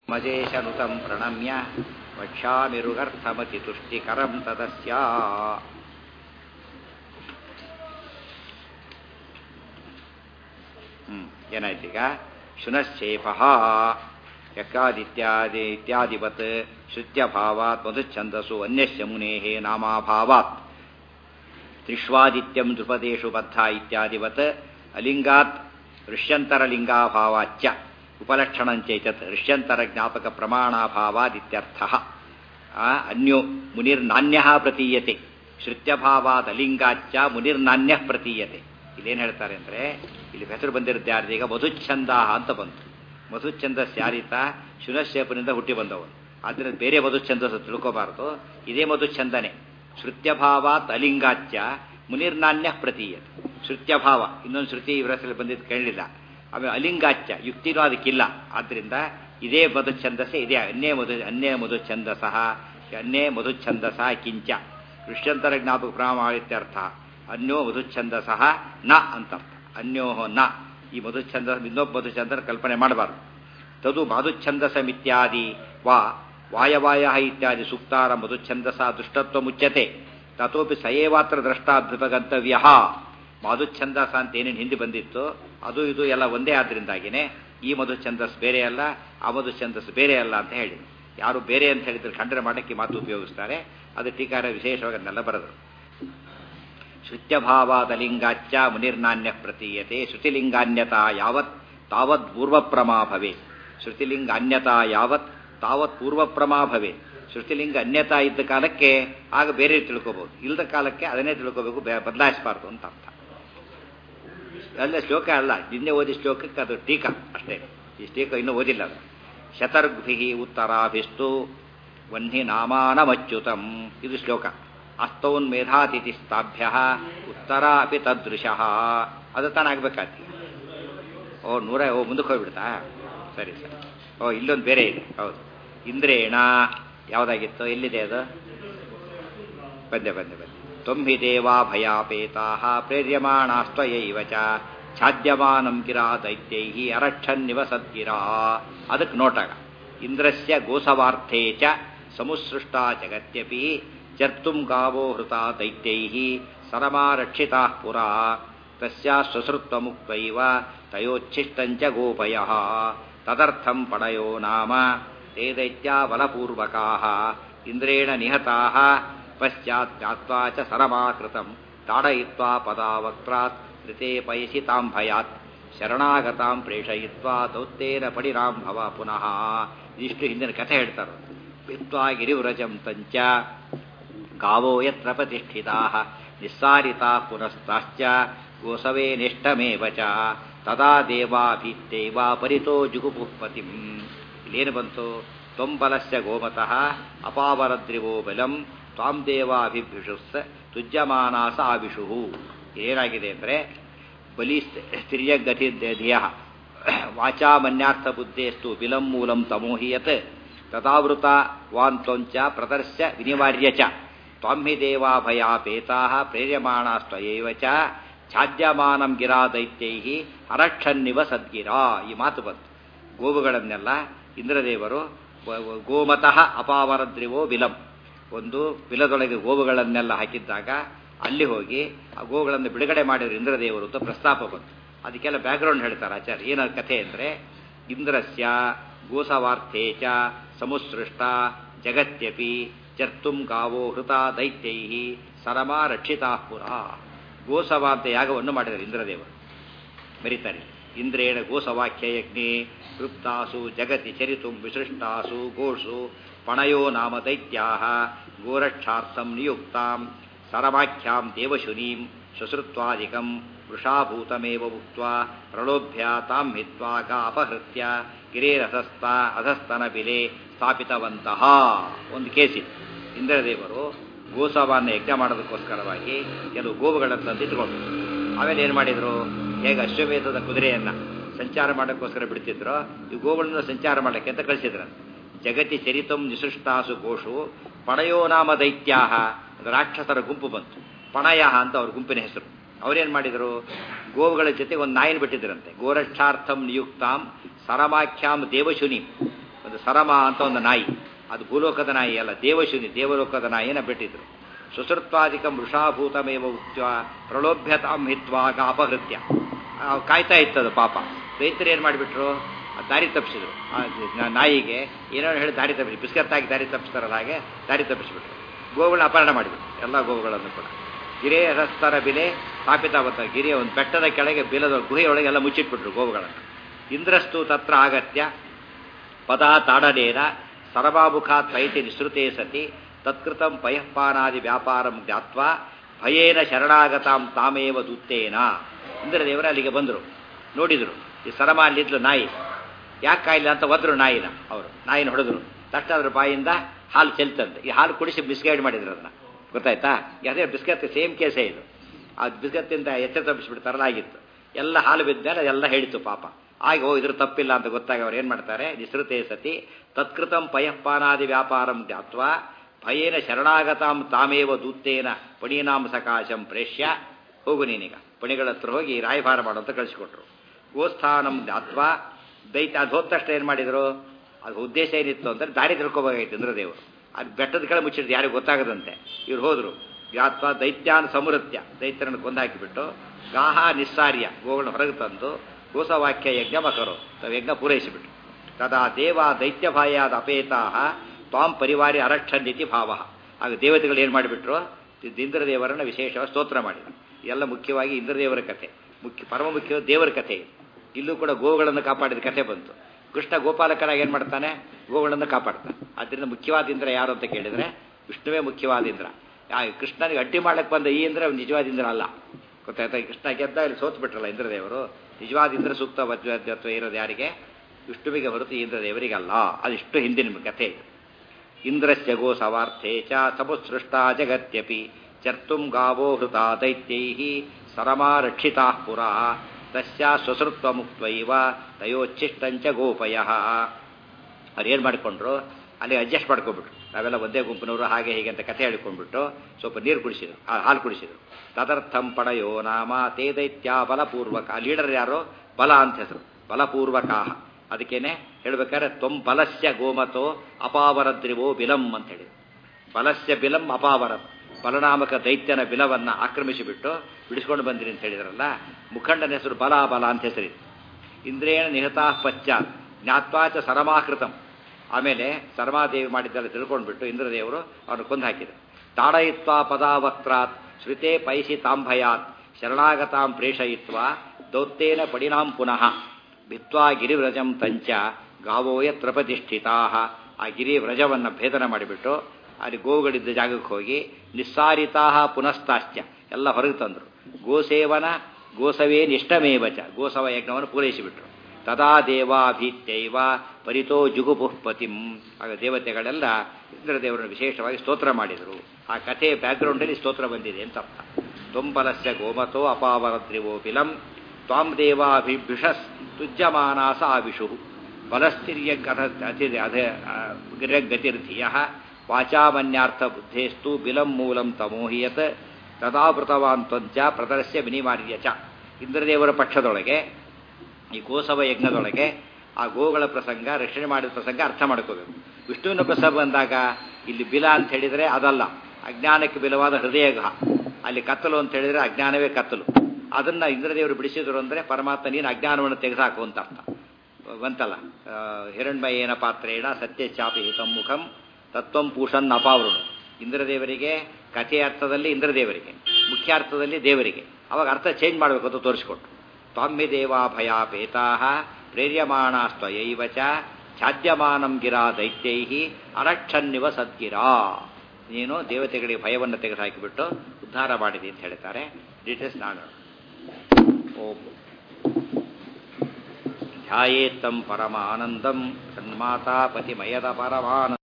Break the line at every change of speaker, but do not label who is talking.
ಮಜೇಶನುತಂ ಪ್ರಣಮ್ಯ ವಕ್ಷ್ಯಾಮಿರುಗರ್ಥಮತಿ ತುಷ್ಟಿಕರಂ ತದಸ್ಯ ಹ್ಮ್ ಏನಾಯ್ತೀಗ ಶುನಶ್ಚೇಪ ಯಕಾದಿತ್ಯಾದಿ ಇತ್ಯಾದಿವತ್ ಶ್ರುತ್ಯಭಾವಾತ್ ಮಧುಚ್ಛಂದಸು ಅನ್ಯಸ್ಯ ಮುನೇಃ ನಾಮಾಭಾವಾತ್ ತ್ರಿಷ್ವಾದಿತ್ಯಂ ಧ್ರುಪದೇಶು ಬದ್ಧ ಇತ್ಯಾದಿವತ್ ಅಲಿಂಗಾತ್ ಋಷ್ಯಂತರಲಿಂಗಾಭಾವಾಚ್ಯ ಉಪಲಕ್ಷಣಂಚೈತತ್ ಋಷ್ಯಂತರ ಜ್ಞಾಪಕ ಪ್ರಮಾಣಾಭಾವಾದಿತ್ಯರ್ಥ ಅನ್ಯೋ ಮುನಿರ್ನಾನ್ಯ ಪ್ರತೀಯತೆ ಶ್ರುತ್ಯಭಾವಾದ ಅಲಿಂಗಾಚ್ಯ ಮುನಿರ್ನಾನ್ಯ ಪ್ರತೀಯತೆ ಇಲ್ಲೇನು ಹೇಳ್ತಾರೆ ಅಂದರೆ ಇಲ್ಲಿ ಹೆಸರು ಬಂದಿರುತ್ತೆ ಯಾರ್ದು ಈಗ ಮಧುಚ್ಛಂದ ಅಂತ ಬಂತು ಮಧುಚ್ಛಂದಸ್ ಯಾರಿತ ಶುನಶೇಪನಿಂದ ಹುಟ್ಟಿ ಬಂದವನು ಆದ್ದರಿಂದ ಬೇರೆ ಮಧುಚ್ಛಂದಸ್ ತಿಳ್ಕೋಬಾರದು ಇದೇ ಮಧುಚ್ಛಂದನೆ ಶ್ರುತ್ಯಭಾವಾತ್ ಅಲಿಂಗಾಚ್ಯ ಮುನಿರ್ನಾನ್ಯ ಪ್ರತೀಯತೆ ಶ್ರುತ್ಯಭಾವ ಇನ್ನೊಂದು ಶ್ರುತಿ ಇವರ ಹೆಸರಲ್ಲಿ ಬಂದಿದ್ದು ಕೇಳಲಿಲ್ಲ ಆಮೇಲೆ ಅಲಿಂಗಾಚ್ಯ ಯುಕ್ತಿನೂ ಅದಕ್ಕಿಲ್ಲ ಆದ್ದರಿಂದ ಇದೇ ಮಧುಚ್ಛಂದಸೆ ಇದೇ ಅನ್ಯೇ ಮಧು ಅನ್ಯೇ ಮಧುಚ್ಛಂದಸಃ ಅನ್ಯೇ ಮಧುಚ್ಛಂದಸಃ ಕಿಂಚ ಕೃಷ್ಣಂತರ ಜ್ಞಾಪಕ ಪ್ರಾಮಾಣಿತ್ಯರ್ಥ ಅನ್ಯೋ ಮಧುಚ್ಛಂದಸಃ ನ ಅಂತರ್ಥ ಅನ್ಯೋ ನ ಈ ಮಧುಚ್ಛಂದ ಇನ್ನೊಬ್ಬ ಮಧುಚ್ಛಂದನ ಕಲ್ಪನೆ ಮಾಡಬಾರ್ದು ತದು ಮಧುಚ್ಛಂದಸಮಿತ್ಯಾದಿ ವಾ ವಾಯವಾಯ ಇತ್ಯಾದಿ ಸೂಕ್ತಾರ ಮಧುಚ್ಛಂದಸ ದುಷ್ಟತ್ವ ಮುಚ್ಯತೆ ತಥೋಪಿ ಸಯೇವಾತ್ರ ದ್ರಷ್ಟಾಭ್ಯುತ ಗಂತವ್ಯ ಮಧುಚ್ಛಂದಸ ಅಂತ ಏನೇನು ಹಿಂದೆ ಬಂದಿತ್ತು ಅದು ಇದು ಎಲ್ಲ ಒಂದೇ ಆದ್ರಿಂದಾಗಿನೇ ಈ ಮಧುಚ್ಛಂದಸ್ ಬೇರೆ ಅಲ್ಲ ಆ ಮಧುಚ್ಛಂದಸ್ ಬೇರೆ ಅಲ್ಲ ಅಂತ ಹೇಳಿ ಯಾರು ಬೇರೆ ಅಂತ ಹೇಳಿದ್ರೆ ಖಂಡನೆ ಮಾಡಕ್ಕೆ ಮಾತು ಉಪಯೋಗಿಸ್ತಾರೆ ಅದು ಟೀಕಾರ ವಿಶೇಷವಾಗಿ ಅದನ್ನೆಲ್ಲ ಬರೆದರು ಶ್ರುತ್ಯಭಾವಾದಲಿಂಗಾಚ್ಯ ಮುನಿರ್ನಾನ್ಯ ಪ್ರತೀಯತೆ ಶ್ರುತಿಲಿಂಗಾನ್ಯತಾ ಯಾವತ್ ತಾವತ್ ಪೂರ್ವಪ್ರಮಾ ಭವೆ ಶ್ರುತಿಲಿಂಗ ಅನ್ಯತಾ ಯಾವತ್ ತಾವತ್ ಪೂರ್ವಪ್ರಮಾ ಭವೆ ಶ್ರುತಿಲಿಂಗ ಅನ್ಯತಾ ಇದ್ದ ಕಾಲಕ್ಕೆ ಆಗ ಬೇರೆ ತಿಳ್ಕೋಬಹುದು ಇಲ್ಲದ ಕಾಲಕ್ಕೆ ಅದನ್ನೇ ತಿಳ್ಕೋಬೇಕು ಬದಲಾಯಿಸಬಾರ್ದು ಅಂತ ಅರ್ಥ ಅಲ್ಲ ಶ್ಲೋಕ ಅಲ್ಲ ನಿನ್ನೆ ಓದಿ ಶ್ಲೋಕಕ್ಕೆ ಅದು ಟೀಕಾ ಅಷ್ಟೇ ಈ ಟೀಕ ಇನ್ನೂ ಓದಿಲ್ಲ ಅದು ಶತರ್ಭಿ ಉತ್ತರಾಭಿಸ್ತು ವನ್ಹಿ ನಾಮಾನಮಚ್ಯುತಂ ಇದು ಶ್ಲೋಕ ಅಸ್ತೌನ್ ಮೇಧಾತಿಥಿ ಸ್ಥಾಭ್ಯ ಉತ್ತರ ಅಪಿ ತದೃಶಃ ಅದು ತಾನಾಗಬೇಕಾಗ್ತಿ ಓ ನೂರ ಓ ಮುಂದಕ್ಕೆ ಹೋಗ್ಬಿಡ್ತಾ ಸರಿ ಸರಿ ಓ ಇಲ್ಲೊಂದು ಬೇರೆ ಇದೆ ಹೌದು ಇಂದ್ರೇಣ ಯಾವುದಾಗಿತ್ತು ಎಲ್ಲಿದೆ ಅದು ಬಂದೆ ಬಂದೆ ಬಂದೆ ತೊಂಬಿ ದೇವಾ ಭಯಾಪೇತಾ ಪ್ರೇರ್ಯಮಾಣಾಸ್ತ್ವಯೈವ ಚ ಛಾದ್ಯಮಾನಂ ಗಿರಾ ದೈತ್ಯೈ ಅರಕ್ಷನ್ ನಿವಸದ್ಗಿರಾ ಅದಕ್ಕೆ ನೋಟಾಗ ಇಂದ್ರಸ್ಯ ಗೋಸವಾರ್ಥೇ ಚ ಸಮುಸೃಷ್ಟಾ ಜಗತ್ಯಪಿ ಚರ್ತುಂ ಗಾವೋ ಹೃತ ದೈತ್ಯೈ ಸರಮಾರಕ್ಷಿತಾ ಪುರಾ ತಸ್ಯಾ ಸ್ವಸೃತ್ವಮುಕ್ತೈವ ತಯೋಚ್ಛಿಷ್ಟಂಚ ಗೋಪಯ ತದರ್ಥಂ ಪಡಯೋ ನಾಮ ತೇ ದೈತ್ಯಾ ಬಲಪೂರ್ವಕಾ ಇಂದ್ರೇಣ ನಿಹತಾ ಪಶ್ಚಾತ್ ಜ್ಞಾತ್ವಾ ಚ ಸರಮಾಕೃತಂ ತಾಡಯಿತ್ವಾ ಪದಾವಕ್ತ್ರಾತ್ ಋತೆ ಪಯಸಿ ತಾಂ ಭಯಾತ್ ಶರಣಾಗತಾಂ ಪ್ರೇಷಯಿತ್ವಾ ದೌತ್ತೇನ ಪಡಿರಾಂ ಭವ ಪುನಃ ಇದಿಷ್ಟು ಹಿಂದಿನ ಕಥೆ ಹೇಳ್ತಾರೆ ಪಿತ್ವಾ ಗಿರಿವ್ರಜಂ ತಂಚ ಗಾವೋ ಯತ್ರ ಪ್ರತಿಷ್ಠಿತಾ ನಿಸ್ಸಾರಿತಾ ಪುನಸ್ತಾಶ್ಚ ಗೋಸವೇ ನಿಷ್ಠಮೇವ ಚ ತದಾ ದೇವಾಭಿತ್ತೇವ ಪರಿತೋ ಜುಗುಪುಪತಿಂ ಇಲ್ಲೇನು ಬಂತು ತ್ವಂಬಲಸ್ಯ ಗೋಮತಃ ಅಪಾವರದ್ರಿವೋ ಬಲಂ ತ್ವಾಂ ದೇವಾಭಿಭ್ಯುಷುಸ್ ತುಜ್ಯಮಾನಾಸ ಆವಿಷು ಏನಾಗಿದೆ ಅಂದರೆ ಬಲಿ ಸ್ತ್ರೀಯಗತಿ ಧಿಯ ವಾಚಾಮನ್ಯಾರ್ಥ ಬುದ್ಧೇಸ್ತು ಬಿಲಂ ಮೂಲಂ ತಮೋಹಿಯತ್ ತಥಾವೃತ ವಾನ್ ತ್ವಂಚ ಪ್ರದರ್ಶ್ಯ ವಿನಿವಾರ್ಯ ಚ ತ್ವಾಂಹಿ ದೇವಾಭಯಾಪೇತಾ ಪ್ರೇರ್ಯಮಾಣಾಸ್ತ್ವಯೈವ ಚ ಛಾದ್ಯಮಾನಂ ಗಿರಾ ದೈತ್ಯೈ ಹರಕ್ಷನ್ನಿವ ಸದ್ಗಿರಾ ಈ ಮಾತು ಬಂತು ಗೋವುಗಳನ್ನೆಲ್ಲ ಇಂದ್ರದೇವರು ಗೋಮತಃ ಅಪಾವರದ್ರಿವೋ ವಿಲಂ ಒಂದು ವಿಲದೊಳಗೆ ಗೋವುಗಳನ್ನೆಲ್ಲ ಹಾಕಿದ್ದಾಗ ಅಲ್ಲಿ ಹೋಗಿ ಆ ಗೋವುಗಳನ್ನು ಬಿಡುಗಡೆ ಮಾಡಿದ್ರು ಇಂದ್ರದೇವರು ಅಂತ ಪ್ರಸ್ತಾಪ ಬಂತು ಅದಕ್ಕೆಲ್ಲ ಬ್ಯಾಕ್ಗ್ರೌಂಡ್ ಹೇಳ್ತಾರೆ ಆಚಾರ್ಯ ಏನ ಕಥೆ ಅಂದರೆ ಇಂದ್ರಸ್ಯ ಗೋಸವಾರ್ಥೇ ಚ ಸಮುಸೃಷ್ಟ ಜಗತ್ಯಪಿ ಚರ್ತುಂ ಗಾವೋ ಹೃತ ದೈತ್ಯೈ ಸರಮ ರಕ್ಷಿತಾ ಪುರ ಗೋಸವಾರ್ಥ ಯಾಗವನ್ನು ಮಾಡಿದ್ದಾರೆ ಇಂದ್ರದೇವರು ಬರೀತಾರೆ ಇಂದ್ರೇಣ ಗೋಸವಾಕ್ಯ ಯಜ್ಞೆ ಕೃಪ್ತಾಸು ಜಗತಿ ಚರಿತುಂ ವಿಸೃಷ್ಟಾಸು ಗೋಷು ಪಣಯೋ ನಾಮ ದೈತ್ಯಾ ಗೋರಕ್ಷಾರ್ಥಂ ನಿಯುಕ್ತಾಂ ಸರಮಾಖ್ಯಾಂ ದೇವಶುನೀಂ ಶುಶ್ರುತ್ವಾದಿಕಂ ವೃಷಾಭೂತಮೇವ ಉಕ್ತ್ವಾ ಪ್ರಲೋಭ್ಯ ತಾಂ ಹಿತ್ವಾ ಗಾ ಅಪಹೃತ್ಯ ಗಿರೇರಸಸ್ತ ಅಧಸ್ತನ ಬಿಲೆ ಸ್ಥಾಪಿತವಂತಹ ಒಂದು ಕೇಸಿತ್ತು ಇಂದ್ರದೇವರು ಗೋಸವನ್ನ ಯಜ್ಞ ಮಾಡೋದಕ್ಕೋಸ್ಕರವಾಗಿ ಕೆಲವು ಗೋವುಗಳನ್ನು ತಂದಿಟ್ಕೊಂಡು ಆಮೇಲೆ ಏನು ಮಾಡಿದರು ಹೇಗೆ ಅಶ್ವಮೇಧದ ಕುದುರೆಯನ್ನ ಸಂಚಾರ ಮಾಡೋಕ್ಕೋಸ್ಕರ ಬಿಡ್ತಿದ್ರು ಈ ಗೋವುಗಳನ್ನು ಸಂಚಾರ ಮಾಡೋಕ್ಕೆ ಅಂತ ಕಳಿಸಿದ್ರು ಜಗತಿ ಚರಿತಂ ನಿಸೃಷ್ಟಾಸು ಗೋಷು ಪಣಯೋ ನಾಮ ದೈತ್ಯಾಹ ರಾಕ್ಷಸರ ಗುಂಪು ಬಂತು ಪಣಯ ಅಂತ ಅವ್ರ ಗುಂಪಿನ ಹೆಸರು ಅವ್ರೇನ್ ಮಾಡಿದ್ರು ಗೋವುಗಳ ಜೊತೆ ಒಂದು ನಾಯಿನ ಬಿಟ್ಟಿದ್ರಂತೆ ಗೋರಕ್ಷಾರ್ಥಂ ನಿಯುಕ್ತಾಂ ಸರಮಾಖ್ಯಾಂ ದೇವಶುನಿ ಒಂದು ಸರಮ ಅಂತ ಒಂದು ನಾಯಿ ಅದು ಭೂಲೋಕದ ನಾಯಿ ಅಲ್ಲ ದೇವಶೂನಿ ದೇವಲೋಕದ ನಾಯಿನ ಬಿಟ್ಟಿದ್ರು ಸುಸೃತ್ವಾದಿಕ ಮೃಷಾಭೂತಮೇವ ಉಕ್ತ ಪ್ರಲೋಭ್ಯತಾಂ ಹಿತ್ವಾಗ ಅಪಹೃತ್ಯ ಆ, ಕಾಯ್ತಾ ಇತ್ತದು ಪಾಪ ರೈತರು ಏನು ಮಾಡಿಬಿಟ್ರು ಆ ದಾರಿ ತಪ್ಪಿಸಿದ್ರು ಆ ನ- ನಾಯಿಗೆ ಏನೋ ಹೇಳಿ ದಾರಿ ತಪ್ಪಿಸಿ ಬಿಸ್ಕತ್ ಹಾಕಿ ದಾರಿ ತಪ್ಪಿಸ್ತಾರಲ್ಲ ಹಾಗೆ ದಾರಿ ತಪ್ಪಿಸಿಬಿಟ್ರು ಗೋವುಗಳನ್ನ ಅಪಹರಣ ಮಾಡಿಬಿಟ್ರು ಎಲ್ಲ ಗೋವುಗಳನ್ನು ಕೂಡ ಗಿರಿಯ ರಸ್ತರ ಬಿಲೆ ಸ್ಥಾಪಿತಾವತ್ತ ಗಿರಿಯ ಒಂದು ಬೆಟ್ಟದ ಕೆಳಗೆ ಬಿಲದ ಗುಹೆಯೊಳಗೆ ಎಲ್ಲ ಮುಚ್ಚಿಟ್ಬಿಟ್ರು ಗೋವುಗಳನ್ನು ಇಂದ್ರಸ್ತು ತತ್ರ ಆಗತ್ಯ ಪದ ತಾಡನೇನ ಸರ್ವಾಮುಖಾತ್ ವೈತಿ ನಿಸೃತೆ ಸತಿ ತತ್ಕೃತಂ ಪಯಃಪಾನಾದಿ ವ್ಯಾಪಾರಂ ಜ್ಞಾತ್ವ ಭಯೇನ ಶರಣಾಗತಾಂ ತಾಮೇವ ದೂತ್ತೇನ ಇಂದ್ರದೇವರು ಅಲ್ಲಿಗೆ ಬಂದರು ನೋಡಿದರು ಈ ಸರಮ ಅಲ್ಲಿದ್ಲು ನಾಯಿ ಯಾಕೆ ಕಾಯಿಲ್ಲ ಅಂತ ಒದ್ರು ನಾಯಿನ ಅವರು ನಾಯಿನ ಹೊಡೆದ್ರು ತಕ್ಷಣ ಅದ್ರ ಬಾಯಿಂದ ಹಾಲು ಚೆಲ್ತಂತೆ ಈ ಹಾಲು ಕುಡಿಸಿ ಬಿಸ್ಗೈಡ್ ಮಾಡಿದ್ರು ಅದನ್ನ ಗೊತ್ತಾಯ್ತಾ ಅದೇ ಬಿಸ್ಕತ್ ಸೇಮ್ ಕೇಸೇ ಇದು ಆ ಬಿಸ್ಕತ್ತಿಂದ ಎಚ್ಚರ ತಪ್ಪಿಸ್ಬಿಡ್ತಾರಲ್ಲ ಆಗಿತ್ತು ಎಲ್ಲ ಹಾಲು ಬಿದ್ಮೇಲೆ ಎಲ್ಲ ಹೇಳಿತು ಪಾಪ ಆಗ ಓ ಇದ್ರ ತಪ್ಪಿಲ್ಲ ಅಂತ ಗೊತ್ತಾಗ ಅವ್ರು ಏನು ಮಾಡ್ತಾರೆ ನಿಸೃತೆ ಸತಿ ತತ್ಕೃತಂ ಪಯಃಪಾನಾದಿ ವ್ಯಾಪಾರಂ ಜ್ಞಾತ್ವ ಭಯೇನ ಶರಣಾಗತಾಂ ತಾಮೇವ ದೂತ್ತೇನ ಪಣೀನಾಂ ಸಕಾಶಂ ಪ್ರೇಷ್ಯ ಹೋಗು ನೀನೀಗ ಪಣಿಗಳ ಹತ್ರ ಹೋಗಿ ರಾಯಭಾರ ಮಾಡು ಅಂತ ಕಳಿಸಿಕೊಟ್ರು ಗೋಸ್ಥಾನಂ ಜ್ಞಾತ್ವ ದೈತ್ಯ ಅದು ಹೋದ ತಕ್ಷಣ ಏನು ಮಾಡಿದರು ಅದು ಉದ್ದೇಶ ಏನಿತ್ತು ಅಂದರೆ ದಾರಿ ತಿಳ್ಕೊಬೇಕಾಗಿತ್ತು ಇಂದ್ರದೇವರು ಅದು ಬೆಟ್ಟದ ಕೆಳಗೆ ಮುಚ್ಚಿಟ್ಟು ಯಾರಿಗೂ ಗೊತ್ತಾಗದಂತೆ ಇವ್ರು ಹೋದರು ಜ್ಞಾತ್ವ ದೈತ್ಯಾನ್ ಸಮೃತ್ಯ ದೈತ್ಯರನ್ನು ಕೊಂದಾಕಿಬಿಟ್ಟು ಗಾಹ ನಿಸ್ಸಾರ್ಯ ಗೋಗಳನ್ನ ಹೊರಗೆ ತಂದು ಗೋಸವಾಕ್ಯ ಯಜ್ಞ ಮಕರು ತಾವು ಯಜ್ಞ ಪೂರೈಸಿಬಿಟ್ರು ತದಾ ದೇವ ದೈತ್ಯಭಾಯಾದ ಅಪೇತಾಹ ತ್ವಾಂ ಪರಿವಾರಿ ಅರಕ್ಷನ್ನಿತಿ ಭಾವ ಆಗ ದೇವತೆಗಳು ಏನು ಮಾಡಿಬಿಟ್ರು ಇಂದ್ರದೇವರನ್ನು ವಿಶೇಷವಾಗಿ ಸ್ತೋತ್ರ ಮಾಡಿದರು ಎಲ್ಲ ಮುಖ್ಯವಾಗಿ ಇಂದ್ರದೇವರ ಕಥೆ ಮುಖ್ಯ ಪರಮ ಮುಖ್ಯ ದೇವರ ಕಥೆ ಇದು. ಇಲ್ಲೂ ಕೂಡ ಗೋಗಳನ್ನು ಕಾಪಾಡಿದ ಕಥೆ ಬಂತು ಕೃಷ್ಣ ಗೋಪಾಲಕರಾಗಿ ಏನು ಮಾಡ್ತಾನೆ ಗೋಗಳನ್ನು ಕಾಪಾಡ್ತಾನೆ ಆದ್ದರಿಂದ ಮುಖ್ಯವಾದ ಇಂದ್ರ ಯಾರು ಅಂತ ಕೇಳಿದರೆ ವಿಷ್ಣುವೇ ಮುಖ್ಯವಾದ ಇಂದ್ರ ಆ ಕೃಷ್ಣನಿಗೆ ಅಡ್ಡಿ ಮಾಡಕ್ಕೆ ಬಂದ ಈ ಇಂದ್ರ ನಿಜವಾದ ಇಂದ್ರ ಅಲ್ಲ ಗೊತ್ತಾಯ್ತಾ ಈ ಕೃಷ್ಣ ಗೆದ್ದ ಇಲ್ಲಿ ಸೋತು ಬಿಟ್ರಲ್ಲ ಇಂದ್ರದೇವರು ನಿಜವಾದ ಇಂದ್ರ ಸೂಕ್ತ ವಜ್ರತ್ವ ಇರೋದು ಯಾರಿಗೆ ವಿಷ್ಣುವಿಗೆ ಹೊರತು ಈ ಇಂದ್ರದೇವರಿಗಲ್ಲ ಅದಿಷ್ಟು ಹಿಂದಿನ ಕಥೆ ಇದು ಇಂದ್ರಸ್ಯ ಗೋ ಸವಾರ್ಥೇ ಚ ಸಮುತ್ಸೃಷ್ಟಾ ಜಗತ್ಯಪಿ ಚರ್ತುಂ ಗಾವೋ ಹೃತಾ ದೈತ್ಯೈ ಸರಮಾ ರಕ್ಷಿತಾ ಪುರ ತಸ್ಯ ಸ್ವಸೃತ್ವ ಮುಕ್ತೈವ ತಯೋಚ್ಛಿಷ್ಟಂಚ ಗೋಪಯ ಅವ್ರು ಏನು ಮಾಡಿಕೊಂಡ್ರು ಅಲ್ಲಿ ಅಡ್ಜಸ್ಟ್ ಮಾಡ್ಕೊಂಡ್ಬಿಟ್ರು ನಾವೆಲ್ಲ ಒಂದೇ ಗುಂಪಿನವರು ಹಾಗೆ ಹೀಗೆ ಅಂತ ಕಥೆ ಹೇಳ್ಕೊಂಡ್ಬಿಟ್ಟು ಸ್ವಲ್ಪ ನೀರು ಕುಡಿಸಿದ್ರು ಆ, ಹಾಲು ಕುಡಿಸಿದ್ರು ತದರ್ಥಂ ಪಡಯೋ ನಾಮ ತೇ ದೈತ್ಯ ಬಲಪೂರ್ವಕ ಲೀಡರ್ ಯಾರು ಬಲ ಅಂತ ಹೆಸರು ಬಲಪೂರ್ವಕಾಹ ಅದಕ್ಕೇನೆ ಹೇಳ್ಬೇಕಾದ್ರೆ ತ್ವಂ ಬಲಸ್ಯ ಗೋಮತೋ ಅಪಾವರದ್ರಿವೋ ಬಿಲಂ ಅಂತ ಹೇಳಿ ಬಲಸ್ಯ ಬಿಲಂ ಅಪಾವರತ್ ಬಲನಾಮಕ ದೈತ್ಯನ ಬಿಲವನ್ನ ಆಕ್ರಮಿಸಿಬಿಟ್ಟು ಬಿಡಿಸ್ಕೊಂಡು ಬಂದಿರಿ ಅಂತ ಹೇಳಿದ್ರಲ್ಲ ಮುಖಂಡನ ಹೆಸರು ಬಲ ಬಲ ಅಂತ ಹೆಸರಿತ್ತು ಇಂದ್ರೇಣ ನಿಹತಾ ಪಶ್ಚಾತ್ ಜ್ಞಾತ್ವಾಚ ಸರಮಾಕೃತಂ ಆಮೇಲೆ ಸರಮಾದೇವಿ ಮಾಡಿದ್ದೆಲ್ಲ ತಿಳ್ಕೊಂಡ್ಬಿಟ್ಟು ಇಂದ್ರದೇವರು ಅವನು ಕೊಂದು ಹಾಕಿದರು ತಾಡಯಿತ್ವಾ ಪದಾವಕ್ತ್ರಾತ್ ಶ್ರುತೆ ಪೈಸಿ ತಾಂಭಯಾತ್ ಶರಣಾಗತಾಂ ಪ್ರೇಷಯಿತ್ವ ದೌತ್ತೇನ ಪಡಿನಾಂ ಪುನಃ ಭಿತ್ವಾ ಗಿರಿವ್ರಜಂ ತಂಚ ಗಾವೋ ಯತ್ರ ಪ್ರತಿಷ್ಠಿತಾ ಆ ಗಿರಿವ್ರಜವನ್ನು ಭೇದನ ಮಾಡಿಬಿಟ್ಟು ಅಲ್ಲಿ ಗೋವುಗಳಿದ್ದ ಜಾಗಕ್ಕೆ ಹೋಗಿ ನಿಸ್ಸಾರಿತಾ ಪುನಸ್ತಾಶ್ಚ ಎಲ್ಲ ಹೊರಗೆ ತಂದರು ಗೋಸೇವನ ಗೋಸವೇ ನಿಷ್ಠಮೇವಚ ಗೋಸವ ಯಜ್ಞವನ್ನು ಪೂರೈಸಿಬಿಟ್ರು ತದಾ ದೇವಾಭೀತ್ಯೈವ ಪರಿತೋ ಜುಗುಪುಃ ಪತಿಂ ಆಗ ದೇವತೆಗಳೆಲ್ಲ ಇಂದ್ರದೇವರನ್ನು ವಿಶೇಷವಾಗಿ ಸ್ತೋತ್ರ ಮಾಡಿದರು ಆ ಕಥೆ ಬ್ಯಾಕ್ಗ್ರೌಂಡಲ್ಲಿ ಸ್ತೋತ್ರ ಬಂದಿದೆ ಅಂತ ಅರ್ಥ ತ್ವಂಬಲಸ್ಯ ಗೋಮತೋ ಅಪಾವರದ್ರಿವೋ ಬಿಲಂ ತ್ವಾಂ ದೇವಾಭಿಭಿಷಸ್ ತುಜ್ಯಮಾನಾಸ ಆವಿಷು ಬಲಸ್ಥಿರ್ಯಗತಿರ್ಧಿಯ ವಾಚಾಮನ್ಯಾರ್ಥ ಬುದ್ಧೇಸ್ತು ಬಿಲಂ ಮೂಲಂ ತಮೋಹಿಯತ್ ತದಾವೃತವಾನ್ ತ್ವಂಚ ಪ್ರದರ್ಶ್ಯ ವಿನಿಮಾರ್ಯ ಚ ಇಂದ್ರದೇವರ ಪಕ್ಷದೊಳಗೆ ಈ ಗೋಸವ ಯಜ್ಞದೊಳಗೆ ಆ ಗೋಗಳ ಪ್ರಸಂಗ ರಕ್ಷಣೆ ಮಾಡಿದ ಪ್ರಸಂಗ ಅರ್ಥ ಮಾಡ್ಕೋಬೇಕು ವಿಷ್ಣುವಿನ ಪ್ರಸಂಗ ಬಂದಾಗ ಇಲ್ಲಿ ಬಿಲ ಅಂತ ಹೇಳಿದರೆ ಅದಲ್ಲ ಅಜ್ಞಾನಕ್ಕೆ ಬಿಲವಾದ ಹೃದಯಗಹ ಅಲ್ಲಿ ಕತ್ತಲು ಅಂತ ಹೇಳಿದರೆ ಅಜ್ಞಾನವೇ ಕತ್ತಲು ಅದನ್ನ ಇಂದ್ರದೇವರು ಬಿಡಿಸಿದ್ರು ಅಂದರೆ ಪರಮಾತ್ಮ ನೀನು ಅಜ್ಞಾನವನ್ನು ತೆಗೆದುಹಾಕು ಅಂತ ಅರ್ಥ ಬಂತಲ್ಲ ಆ, ಹಿರಣ್ಮಯೇನ ಪಾತ್ರೇಣ ಸತ್ಯ ಚಾಪಿ ಹಿತಮ್ಮುಖಂ ತತ್ವಂ ಪೂಷನ್ ಅಪಾವೃಣು ಇಂದ್ರದೇವರಿಗೆ ಕಥೆಯ ಅರ್ಥದಲ್ಲಿ ಇಂದ್ರದೇವರಿಗೆ ಮುಖ್ಯ ಅರ್ಥದಲ್ಲಿ ದೇವರಿಗೆ ಅವಾಗ ಅರ್ಥ ಚೇಂಜ್ ಮಾಡಬೇಕು ಅಂತ ತೋರಿಸ್ಕೊಟ್ಟು ತ್ವಾಮ್ಯ ದೇವಾಭಯಾಪೇತಾ ಪ್ರೇರ್ಯಮಾಣಾಸ್ತ್ವಯೈವ ಚ ಛಾದ್ಯಮಾನಂ ಗಿರಾ ದೈತ್ಯೈ ಅರಕ್ಷನ್ನಿವ ಸದ್ಗಿರಾ ನೀನು ದೇವತೆಗಳಿಗೆ ಭಯವನ್ನು ತೆಗೆದುಹಾಕಿಬಿಟ್ಟು ಉದ್ಧಾರ ಮಾಡಿದೆ ಅಂತ ಹೇಳ್ತಾರೆ ಡೀಟೇಲ್ಸ್ ನಾನು ಓಂ ಧ್ಯಾಯೇತ್ತಂ ಪರಮಾನಂದಂ ಸನ್ಮಾತಾ ಪತಿಮಯದ ಪರಮಾನಂದ